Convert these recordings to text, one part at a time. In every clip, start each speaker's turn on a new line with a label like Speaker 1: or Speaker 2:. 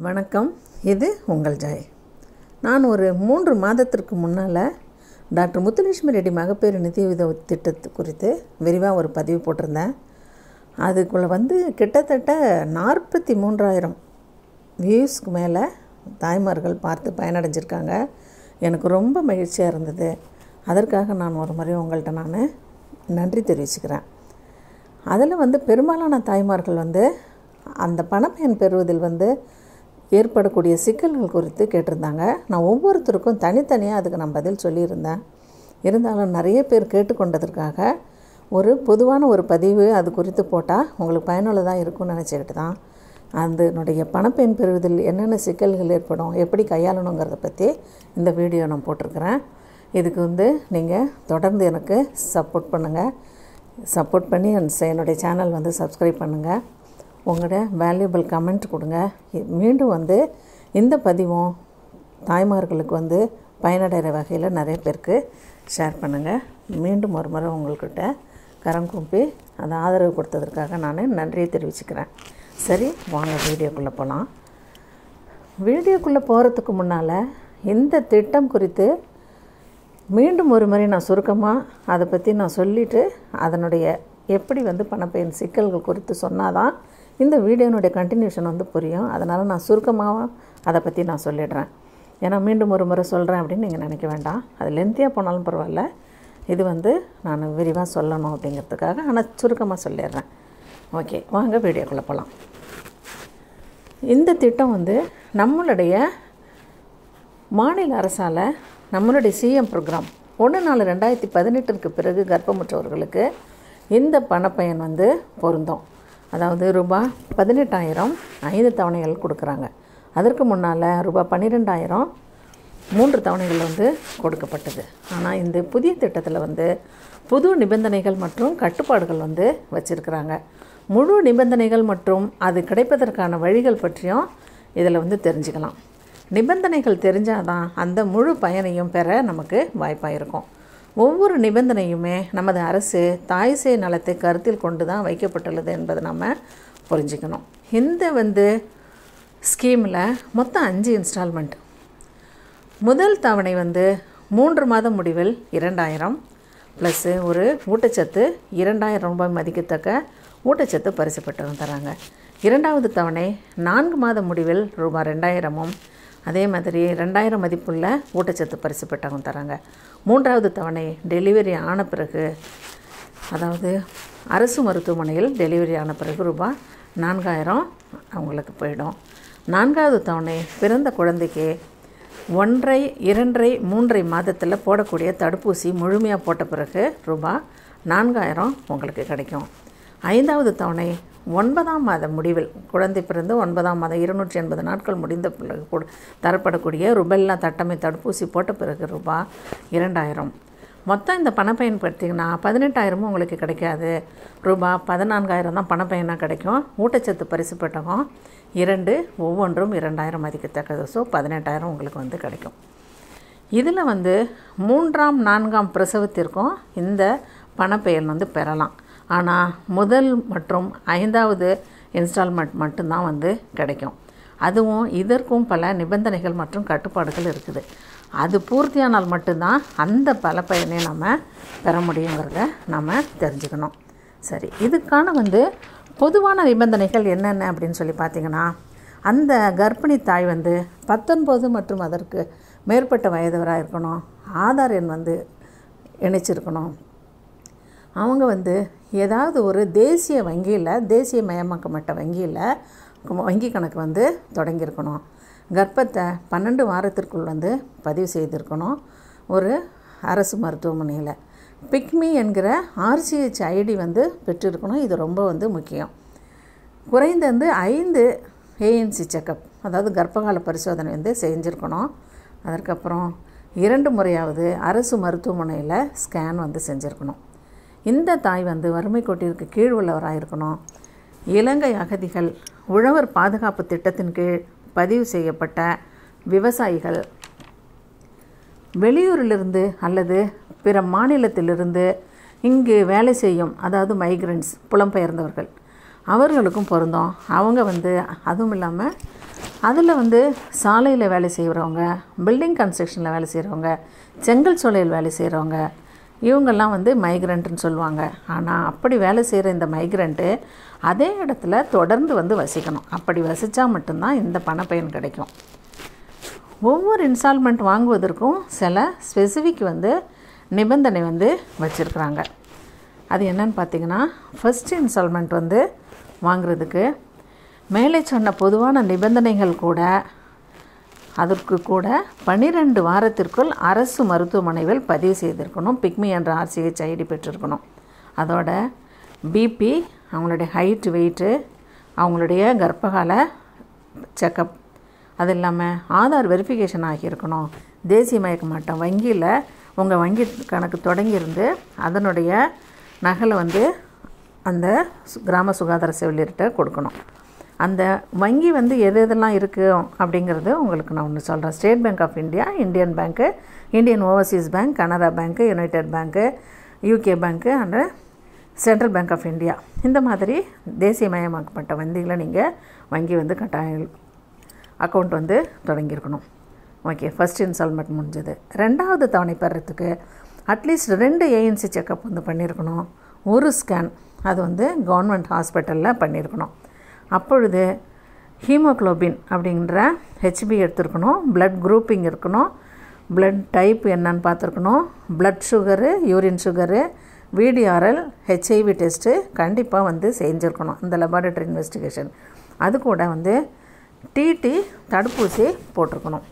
Speaker 1: வணக்கம் இது உங்கள் ஜெய் நான் ஒரு மூன்று மாதத்திற்கு முன்னால் டாக்டர் முத்துலட்சுமி ரெட்டி மகப்பேறு நிதி உதவி திட்டத்து குறித்து விரிவாக ஒரு பதிவு போட்டிருந்தேன் அதுக்குள்ளே வந்து கிட்டத்தட்ட நாற்பத்தி மூன்றாயிரம் வியூஸ்க்கு மேலே தாய்மார்கள் பார்த்து பயனடைஞ்சிருக்காங்க எனக்கு ரொம்ப மகிழ்ச்சியாக இருந்தது அதற்காக நான் ஒரு முறை உங்கள்கிட்ட நான் நன்றி தெரிவிச்சுக்கிறேன் அதில் வந்து பெரும்பாலான தாய்மார்கள் வந்து அந்த பணப்பயன் பெறுவதில் வந்து ஏற்படக்கூடிய சிக்கல்கள் குறித்து கேட்டிருந்தாங்க நான் ஒவ்வொருத்தருக்கும் தனித்தனியாக அதுக்கு நான் பதில் சொல்லியிருந்தேன் இருந்தாலும் நிறைய பேர் கேட்டுக்கொண்டதற்காக ஒரு பொதுவான ஒரு பதிவு அது குறித்து போட்டால் உங்களுக்கு பயனுள்ளதாக இருக்கும்னு நினச்சிக்கிட்டு தான் அதனுடைய பணப்பயன் பெறுவதில் என்னென்ன சிக்கல்கள் ஏற்படும் எப்படி கையாளணுங்கிறத பற்றி இந்த வீடியோ நான் போட்டிருக்கிறேன் இதுக்கு வந்து நீங்கள் தொடர்ந்து எனக்கு சப்போர்ட் பண்ணுங்கள் சப்போர்ட் பண்ணி என்னுடைய சேனல் வந்து சப்ஸ்கிரைப் பண்ணுங்கள் உங்களோட வேல்யூபிள் கமெண்ட் கொடுங்க மீண்டும் வந்து இந்த பதிவும் தாய்மார்களுக்கு வந்து பயனடைகிற வகையில் நிறைய பேருக்கு ஷேர் பண்ணுங்கள் மீண்டும் ஒரு முறை உங்கள்கிட்ட கரம் கூப்பி அதை ஆதரவு கொடுத்ததற்காக நான் நன்றியை தெரிவிச்சுக்கிறேன் சரி வாங்க வீடியோக்குள்ளே போகலாம் வீடியோக்குள்ளே போகிறதுக்கு முன்னால் இந்த திட்டம் குறித்து மீண்டும் ஒரு முறை நான் சுருக்கமாக அதை பற்றி நான் சொல்லிவிட்டு அதனுடைய எப்படி வந்து பணப்பயன் சிக்கல்கள் குறித்து சொன்னால் தான் இந்த வீடியோனுடைய கண்டினியூஷன் வந்து புரியும் அதனால் நான் சுருக்கமாக அதை பற்றி நான் சொல்லிடுறேன் ஏன்னா மீண்டும் ஒரு முறை சொல்கிறேன் அப்படின்னு நீங்கள் நினைக்க வேண்டாம் அது லென்த்தியாக போனாலும் பரவாயில்ல இது வந்து நான் விரிவாக சொல்லணும் அப்படிங்கிறதுக்காக ஆனால் சுருக்கமாக சொல்லிடுறேன் ஓகே வாங்க வீடியோக்குள்ளே போகலாம் இந்த திட்டம் வந்து நம்மளுடைய மாநில அரசால் நம்மளுடைய சிஎம் ப்ரோக்ராம் ஒன்று நாலு ரெண்டாயிரத்தி பதினெட்டுக்கு பிறகு கர்ப்பமுற்றவர்களுக்கு இந்த பணப்பயன் வந்து பொருந்தும் அதாவது ரூபாய் பதினெட்டாயிரம் ஐந்து தவணைகள் கொடுக்குறாங்க அதற்கு முன்னால் ரூபாய் பன்னிரெண்டாயிரம் மூன்று தவணைகள் வந்து கொடுக்கப்பட்டது ஆனால் இந்த புதிய திட்டத்தில் வந்து புது நிபந்தனைகள் மற்றும் கட்டுப்பாடுகள் வந்து வச்சுருக்கிறாங்க முழு நிபந்தனைகள் மற்றும் அது கிடைப்பதற்கான வழிகள் பற்றியும் இதில் வந்து தெரிஞ்சுக்கலாம் நிபந்தனைகள் தெரிஞ்சால் தான் அந்த முழு பயனையும் பெற நமக்கு வாய்ப்பாக இருக்கும் ஒவ்வொரு நிபந்தனையுமே நமது அரசு தாய் சேய் நலத்தை கருத்தில் கொண்டு தான் வைக்கப்பட்டுள்ளது என்பதை நம்ம புரிஞ்சுக்கணும் இந்த வந்து ஸ்கீமில் மொத்தம் அஞ்சு இன்ஸ்டால்மெண்ட் முதல் தவணை வந்து மூன்று மாதம் முடிவில் இரண்டாயிரம் ப்ளஸ்ஸு ஒரு ஊட்டச்சத்து இரண்டாயிரம் ரூபாய் மதிக்கத்தக்க ஊட்டச்சத்து பரிசு பெற்றவங்க தராங்க இரண்டாவது தவணை நான்கு மாத முடிவில் ரூபாய் ரெண்டாயிரமும் அதே மாதிரி ரெண்டாயிரம் மதிப்புள்ள ஊட்டச்சத்து பரிசு பெற்றவங்க தராங்க மூன்றாவது தவணை டெலிவரி ஆன பிறகு அதாவது அரசு மருத்துவமனையில் டெலிவரி ஆன பிறகு ரூபாய் நான்காயிரம் அவங்களுக்கு போயிடும் நான்காவது தவணை பிறந்த குழந்தைக்கு ஒன்றை இரண்டரை மூன்றை மாதத்தில் போடக்கூடிய தடுப்பூசி முழுமையாக போட்ட பிறகு ரூபாய் நான்காயிரம் உங்களுக்கு கிடைக்கும் ஐந்தாவது தவணை ஒன்பதாம் மாத முடிவில் குழந்தை பிறந்து ஒன்பதாம் மாதம் இருநூற்றி எண்பது நாட்கள் முடிந்த பிறகு கூட தரப்படக்கூடிய ருபெல்லா தட்டமை தடுப்பூசி போட்ட பிறகு ரூபாய் இரண்டாயிரம் மொத்தம் இந்த பணப்பயன் பார்த்தீங்கன்னா பதினெட்டாயிரமும் உங்களுக்கு கிடைக்காது ரூபாய் பதினான்காயிரம் தான் பணப்பயனாக கிடைக்கும் ஊட்டச்சத்து பரிசு பெட்டகம் இரண்டு ஒவ்வொன்றும் இரண்டாயிரம் மதிக்கத்தக்கது ஸோ பதினெட்டாயிரம் உங்களுக்கு வந்து கிடைக்கும் இதில் வந்து மூன்றாம் நான்காம் பிரசவத்திற்கும் இந்த பணப்பெயர் வந்து பெறலாம் ஆனால் முதல் மற்றும் ஐந்தாவது இன்ஸ்டால்மெண்ட் மட்டும்தான் வந்து கிடைக்கும் அதுவும் இதற்கும் பல நிபந்தனைகள் மற்றும் கட்டுப்பாடுகள் இருக்குது அது பூர்த்தியானால் மட்டும்தான் அந்த பல பயனை நம்ம பெற முடியுங்கிறத நம்ம தெரிஞ்சுக்கணும் சரி இதுக்கான வந்து பொதுவான நிபந்தனைகள் என்னென்ன அப்படின்னு சொல்லி பார்த்திங்கன்னா அந்த கர்ப்பிணி தாய் வந்து பத்தொன்பது மற்றும் அதற்கு மேற்பட்ட வயதவராக இருக்கணும் ஆதார் எண் வந்து இணைச்சிருக்கணும் அவங்க வந்து ஏதாவது ஒரு தேசிய வங்கியில் தேசிய மயமாக்கப்பட்ட வங்கியில் வங்கி கணக்கு வந்து தொடங்கியிருக்கணும் கர்ப்பத்தை பன்னெண்டு வாரத்திற்குள் வந்து பதிவு செய்திருக்கணும் ஒரு அரசு மருத்துவமனையில் பிக்மி என்கிற ஆர்சிஹெச் ஐடி வந்து பெற்றிருக்கணும் இது ரொம்ப வந்து முக்கியம் குறைந்தது ஐந்து ஏஎன்சி செக்கப் அதாவது கர்ப்பகால பரிசோதனை வந்து செஞ்சுருக்கணும் அதற்கப்புறம் இரண்டு முறையாவது அரசு மருத்துவமனையில் ஸ்கேன் வந்து செஞ்சுருக்கணும் இந்த தாய் வந்து வறுமை கோட்டிற்கு கீழ் உள்ளவராக இருக்கணும் இலங்கை அகதிகள் உழவர் பாதுகாப்பு திட்டத்தின் கீழ் பதிவு செய்யப்பட்ட விவசாயிகள் வெளியூரிலிருந்து அல்லது பிற மாநிலத்திலிருந்து இங்கு வேலை செய்யும் அதாவது மைக்ரண்ட்ஸ் புலம்பெயர்ந்தவர்கள் அவர்களுக்கும் பொருந்தும் அவங்க வந்து அதுவும் இல்லாமல் அதில் வந்து சாலையில் வேலை செய்கிறவங்க பில்டிங் கன்ஸ்ட்ரக்ஷனில் வேலை செய்கிறவங்க செங்கல் சோலையில் வேலை செய்கிறவங்க இவங்கெல்லாம் வந்து மைக்ரண்ட்டுன்னு சொல்லுவாங்க ஆனால் அப்படி வேலை செய்கிற இந்த மைக்ரண்ட்டு அதே இடத்துல தொடர்ந்து வந்து வசிக்கணும் அப்படி வசித்தா மட்டும்தான் இந்த பணப்பயன் கிடைக்கும் ஒவ்வொரு இன்ஸ்டால்மெண்ட் வாங்குவதற்கும் சில ஸ்பெசிஃபிக் வந்து நிபந்தனை வந்து வச்சுருக்குறாங்க அது என்னன்னு பார்த்தீங்கன்னா ஃபஸ்ட் இன்ஸ்டால்மெண்ட் வந்து வாங்குறதுக்கு மேலே சொன்ன பொதுவான நிபந்தனைகள் கூட அதற்கு கூட பன்னிரெண்டு வாரத்திற்குள் அரசு மருத்துவமனையில் பதிவு செய்திருக்கணும் பிக்மி என்ற ஆர்சிஹெச் ஐடி பெற்றிருக்கணும் அதோட பிபி அவங்களுடைய ஹைட் வெயிட்டு அவங்களுடைய கர்ப்பகால செக்கப் அது இல்லாமல் ஆதார் வெரிஃபிகேஷன் ஆகியிருக்கணும் தேசிய மயக்க மாட்டம் வங்கியில் உங்கள் வங்கி கணக்கு தொடங்கியிருந்து அதனுடைய நகலை வந்து அந்த சு- கிராம சுகாதார செவிலியர்கிட்ட கொடுக்கணும் அந்த வங்கி வந்து எது எதெல்லாம் இருக்குது அப்படிங்கிறது உங்களுக்கு நான் ஒன்று சொல்கிறேன் State Bank of India Indian பேங்க்கு இந்தியன் ஓவர்சீஸ் பேங்க் கனரா பேங்க்கு யுனைடெட் பேங்க்கு யூகே பேங்க்கு and Central Bank of India இந்த மாதிரி தேசியமயமாக்கப்பட்ட வங்கிகளை நீங்கள் வங்கி வந்து கட்டாயம் அக்கௌண்ட் வந்து தொடங்கியிருக்கணும் ஓகே ஃபஸ்ட் இன்ஸ்டால்மெண்ட் முடிஞ்சது ரெண்டாவது தவணை பெறத்துக்கு அட்லீஸ்ட் ரெண்டு ஏஎன்சி செக்கப் வந்து பண்ணியிருக்கணும் ஒரு ஸ்கேன் அது வந்து கவர்மெண்ட் ஹாஸ்பிட்டலில் பண்ணியிருக்கணும் அப்பொழுது ஹீமோக்ளோபின் அப்படின்ற ஹெச்பி எடுத்துருக்கணும் blood குரூப்பிங் இருக்கணும் blood டைப் என்னன்னு பார்த்துருக்கணும் blood sugar urine sugar VDRL HIV test கண்டிப்பாக வந்து செஞ்சுருக்கணும் இந்த லெபார்டரி இன்வெஸ்டிகேஷன் அது கூட வந்து டிடி தடுப்பூசி போட்டிருக்கணும்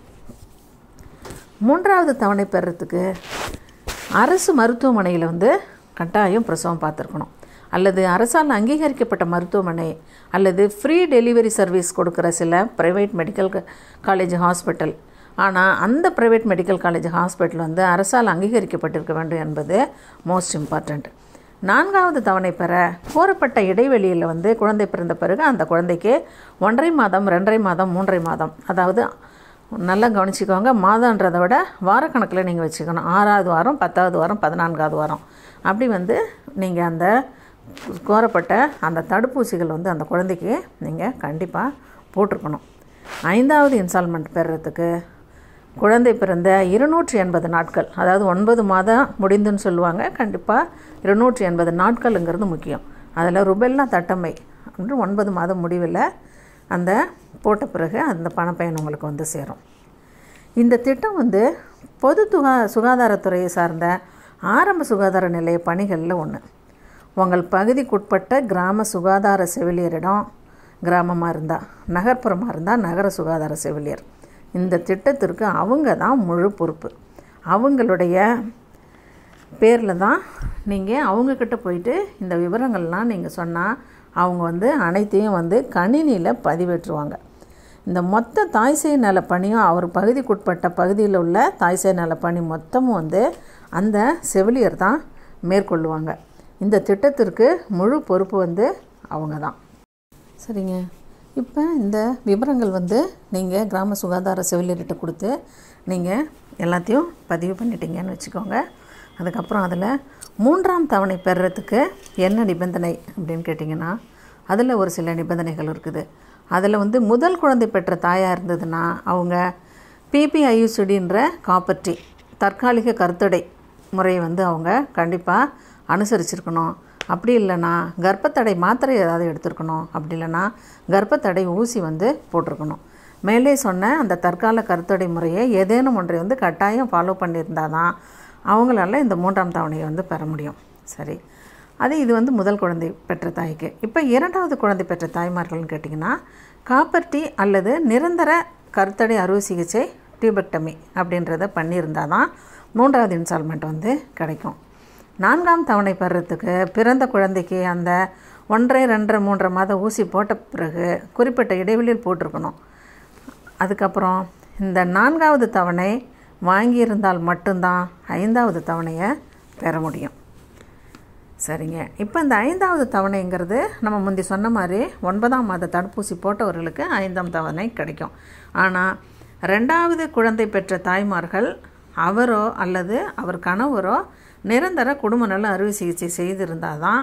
Speaker 1: மூன்றாவது தவணை பெறத்துக்கு அரசு மருத்துவமனையில் வந்து கட்டாயம் பிரசவம் பார்த்துருக்கணும் அல்லது அரசால் அங்கீகரிக்கப்பட்ட மருத்துவமனை அல்லது ஃப்ரீ டெலிவரி சர்வீஸ் கொடுக்குற சில ப்ரைவேட் மெடிக்கல் காலேஜ் ஹாஸ்பிட்டல் ஆனால் அந்த ப்ரைவேட் மெடிக்கல் காலேஜ் ஹாஸ்பிட்டல் வந்து அரசால் அங்கீகரிக்கப்பட்டிருக்க வேண்டும் என்பது மோஸ்ட் இம்பார்ட்டண்ட் நான்காவது தவணை பெற கோரப்பட்ட இடைவெளியில் வந்து குழந்தை பிறந்த பிறகு அந்த குழந்தைக்கு ஒன்றரை மாதம் ரெண்டரை மாதம் மூன்றரை மாதம் அதாவது நல்லா கவனிச்சுக்கோங்க மாதன்றதை விட வாரக்கணக்கில் நீங்கள் வச்சுக்கணும் ஆறாவது வாரம் பத்தாவது வாரம் பதினான்காவது வாரம் அப்படி வந்து நீங்கள் அந்த கோரப்பட்ட அந்த தடுப்பூசிகள் வந்து அந்த குழந்தைக்கு நீங்கள் கண்டிப்பாக போட்டிருக்கணும் ஐந்தாவது இன்ஸ்டால்மெண்ட் பெறுறதுக்கு குழந்தை பிறந்த இருநூற்றி எண்பது நாட்கள் அதாவது ஒன்பது மாதம் முடிந்துன்னு சொல்லுவாங்க கண்டிப்பாக இருநூற்றி எண்பது நாட்களுங்கிறது முக்கியம் அதில் ருபெல்லா தட்டம்மை என்று ஒன்பது மாதம் முடிவில் அந்த போட்ட பிறகு அந்த பணப்பயன் உங்களுக்கு வந்து சேரும் இந்த திட்டம் வந்து பொது துகா சுகாதாரத்துறையை சார்ந்த ஆரம்ப சுகாதார நிலைய பணிகளில் ஒன்று உங்கள் பகுதிக்குட்பட்ட கிராம சுகாதார செவிலியரிடம் கிராமமாக இருந்தால் நகர்ப்புறமாக இருந்தால் நகர சுகாதார செவிலியர் இந்த திட்டத்திற்கு அவங்க தான் முழு பொறுப்பு அவங்களுடைய பேரில் தான் நீங்கள் அவங்கக்கிட்ட போயிட்டு இந்த விவரங்கள்லாம் நீங்கள் சொன்னால் அவங்க வந்து அனைத்தையும் வந்து கணினியில் பதிவேற்றுவாங்க இந்த மொத்த தாய்சேய் நல பணியும் அவர் பகுதிக்குட்பட்ட பகுதியில் உள்ள தாய்சேய் நல பணி மொத்தமும் வந்து அந்த செவிலியர் தான் மேற்கொள்ளுவாங்க இந்த திட்டத்திற்கு முழு பொறுப்பு வந்து அவங்க தான் சரிங்க இப்போ இந்த விவரங்கள் வந்து நீங்கள் கிராம சுகாதார செவிலியர்கிட்ட கொடுத்து நீங்கள் எல்லாத்தையும் பதிவு பண்ணிட்டீங்கன்னு வச்சுக்கோங்க அதுக்கப்புறம் அதில் மூன்றாம் தவணை பெறுறதுக்கு என்ன நிபந்தனை அப்படின்னு கேட்டிங்கன்னா அதில் ஒரு சில நிபந்தனைகள் இருக்குது அதில் வந்து முதல் குழந்தை பெற்ற தாயாக இருந்ததுன்னா அவங்க பிபிஐயுசிடின்ற காப்பர்ட்டி தற்காலிக கருத்தடை முறையை வந்து அவங்க கண்டிப்பாக அனுசரிச்சிருக்கணும் அப்படி இல்லைன்னா கர்ப்பத்தடை மாத்திரை ஏதாவது எடுத்திருக்கணும் அப்படி இல்லைன்னா கர்ப்பத்தடை ஊசி வந்து போட்டிருக்கணும் மேலே சொன்ன அந்த தற்கால கருத்தடை முறையை ஏதேனும் ஒன்றை வந்து கட்டாயம் ஃபாலோ பண்ணியிருந்தால் தான் அவங்களால இந்த மூன்றாம் தவணையை வந்து பெற முடியும் சரி அது இது வந்து முதல் குழந்தை பெற்ற தாய்க்கு இப்போ இரண்டாவது குழந்தை பெற்ற தாய்மார்கள்னு கேட்டிங்கன்னா காப்பர்ட்டி அல்லது நிரந்தர கருத்தடை அறுவை சிகிச்சை டியூபெக்டமி அப்படின்றத பண்ணியிருந்தால் தான் மூன்றாவது இன்ஸ்டால்மெண்ட் வந்து கிடைக்கும் நான்காம் தவணை பெறத்துக்கு பிறந்த குழந்தைக்கு அந்த ஒன்றரை ரெண்டரை மூன்றரை மாத ஊசி போட்ட பிறகு குறிப்பிட்ட இடைவெளியில் போட்டிருக்கணும் அதுக்கப்புறம் இந்த நான்காவது தவணை வாங்கியிருந்தால் மட்டும்தான் ஐந்தாவது தவணையை பெற முடியும் சரிங்க இப்போ இந்த ஐந்தாவது தவணைங்கிறது நம்ம முந்தி சொன்ன மாதிரி ஒன்பதாம் மாத தடுப்பூசி போட்டவர்களுக்கு ஐந்தாம் தவணை கிடைக்கும் ஆனால் ரெண்டாவது குழந்தை பெற்ற தாய்மார்கள் அவரோ அல்லது அவர் கணவரோ நிரந்தர குடும்ப நல அறுவை சிகிச்சை செய்திருந்தால் தான்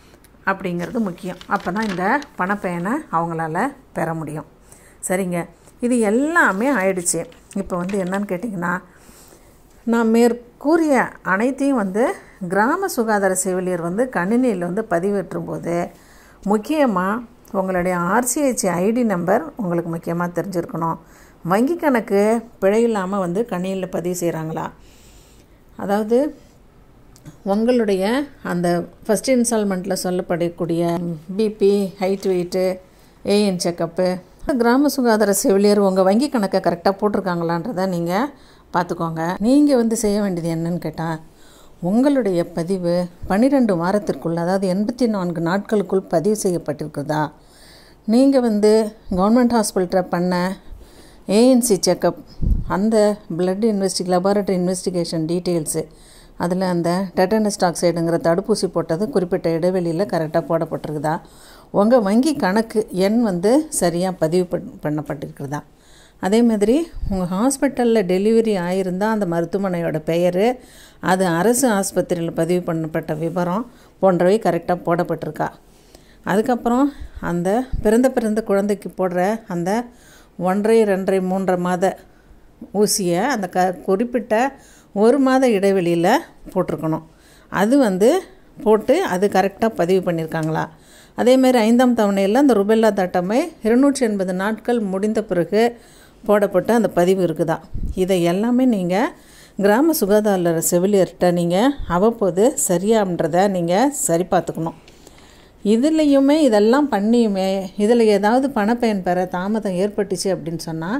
Speaker 1: அப்படிங்கிறது முக்கியம் அப்போ தான் இந்த பணப்பயனை அவங்களால பெற முடியும் சரிங்க இது எல்லாமே ஆயிடுச்சு இப்போ வந்து என்னன்னு கேட்டிங்கன்னா நான் மேற்கூறிய அனைத்தையும் வந்து கிராம சுகாதார செவிலியர் வந்து கணினியில் வந்து பதிவேற்றும் போது முக்கியமாக உங்களுடைய ஆர்சிஹெச் ஐடி நம்பர் உங்களுக்கு முக்கியமாக தெரிஞ்சிருக்கணும் வங்கி கணக்கு பிழை இல்லாமல் வந்து கணினியில் பதிவு செய்கிறாங்களா அதாவது உங்களுடைய அந்த ஃபஸ்ட் இன்ஸ்டால்மெண்ட்டில் சொல்லப்படக்கூடிய BP height weight AN checkup கிராம சுகாதார செவிலியர் உங்கள் வங்கி கணக்கை கரெக்டாக போட்டிருக்காங்களான்றதை நீங்கள் பார்த்துக்கோங்க நீங்கள் வந்து செய்ய வேண்டியது என்னன்னு கேட்டால் உங்களுடைய பதிவு பன்னிரெண்டு வாரத்திற்குள் அதாவது எண்பத்தி நான்கு நாட்களுக்குள் பதிவு செய்யப்பட்டிருக்குதா நீங்கள் வந்து கவர்மெண்ட் ஹாஸ்பிட்டலில் பண்ண ஏஎன்சி செக்கப் அந்த பிளட் இன்வெஸ்டி லெபார்ட்டரி இன்வெஸ்டிகேஷன் டீட்டெயில்ஸு அதில் அந்த டெட்டனஸ் டாக்சைடுங்கிற தடுப்பூசி போட்டது குறிப்பிட்ட இடைவெளியில் கரெக்டாக போடப்பட்டிருக்குதா உங்கள் வங்கி கணக்கு எண் வந்து சரியாக பதிவு பண் பண்ணப்பட்டிருக்குதா அதே மாதிரி உங்கள் ஹாஸ்பிட்டலில் டெலிவரி ஆகியிருந்தால் அந்த மருத்துவமனையோட பெயர் அது அரசு ஆஸ்பத்திரியில் பதிவு பண்ணப்பட்ட விவரம் போன்றவை கரெக்டாக போடப்பட்டிருக்கா அதுக்கப்புறம் அந்த பிறந்த பிறந்த குழந்தைக்கு போடுற அந்த ஒன்றரை ரெண்டரை மூன்றரை மாத ஊசியை அந்த க குறிப்பிட்ட ஒரு மாத இடைவெளியில் போட்டிருக்கணும் அது வந்து போட்டு அது கரெக்டாக பதிவு பண்ணியிருக்காங்களா அதேமாதிரி ஐந்தாம் தவணையில் அந்த ருபெல்லா தட்டமை இருநூற்றி எண்பது நாட்கள் முடிந்த பிறகு போடப்பட்ட அந்த பதிவு இருக்குதா இதை எல்லாமே நீங்கள் கிராம சுகாதார செவிலியர்கிட்ட நீங்கள் அவ்வப்போது சரியான்றதை நீங்கள் சரி பார்த்துக்கணும் இதுலேயுமே இதெல்லாம் பண்ணியுமே இதில் ஏதாவது பணப்பயன் பெற தாமதம் ஏற்பட்டுச்சு அப்படின்னு சொன்னால்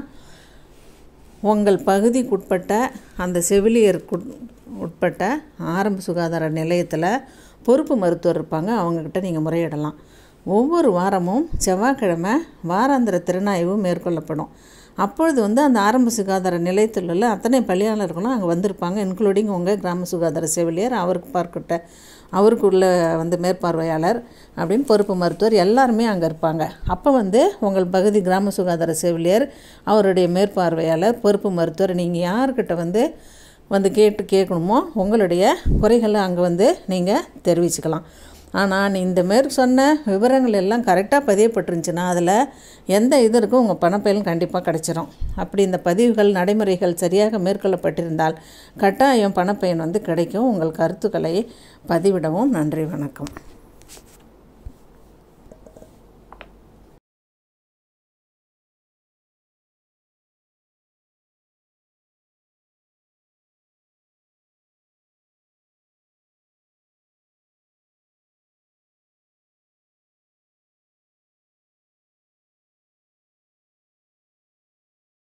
Speaker 1: உங்கள் பகுதிக்குட்பட்ட அந்த செவிலியருக்கு உட்பட்ட ஆரம்ப சுகாதார நிலையத்தில் பொறுப்பு மருத்துவர் இருப்பாங்க அவங்கக்கிட்ட நீங்கள் முறையிடலாம் ஒவ்வொரு வாரமும் செவ்வாய்க்கிழமை வாராந்திர திறனாய்வு மேற்கொள்ளப்படும் அப்பொழுது வந்து அந்த ஆரம்ப சுகாதார நிலையத்தில் உள்ள அத்தனை பணியாளர்களும் அங்கே வந்திருப்பாங்க இன்க்ளூடிங் உங்கள் கிராம சுகாதார செவிலியர் அவருக்கு பார்க்கிட்ட அவருக்கு உள்ள வந்து மேற்பார்வையாளர் அப்படின்னு பொறுப்பு மருத்துவர் எல்லாருமே அங்கே இருப்பாங்க அப்போ வந்து உங்கள் பகுதி கிராம சுகாதார செவிலியர் அவருடைய மேற்பார்வையாளர் பொறுப்பு மருத்துவர் நீங்கள் யார்கிட்ட வந்து வந்து கேட்டு கேட்கணுமோ உங்களுடைய குறைகளை அங்கே வந்து நீங்கள் தெரிவிச்சுக்கலாம் ஆனால் நீ இந்த மாரி சொன்ன விவரங்கள் எல்லாம் கரெக்டாக பதியப்பட்டிருந்துச்சுன்னா அதில் எந்த இது இருக்கும் உங்கள் பணப்பயலும் கண்டிப்பாக கிடச்சிரும் அப்படி இந்த பதிவுகள் நடைமுறைகள் சரியாக மேற்கொள்ளப்பட்டிருந்தால் கட்டாயம் பணப்பயன் வந்து கிடைக்கும் உங்கள் கருத்துக்களை பதிவிடவும் நன்றி வணக்கம்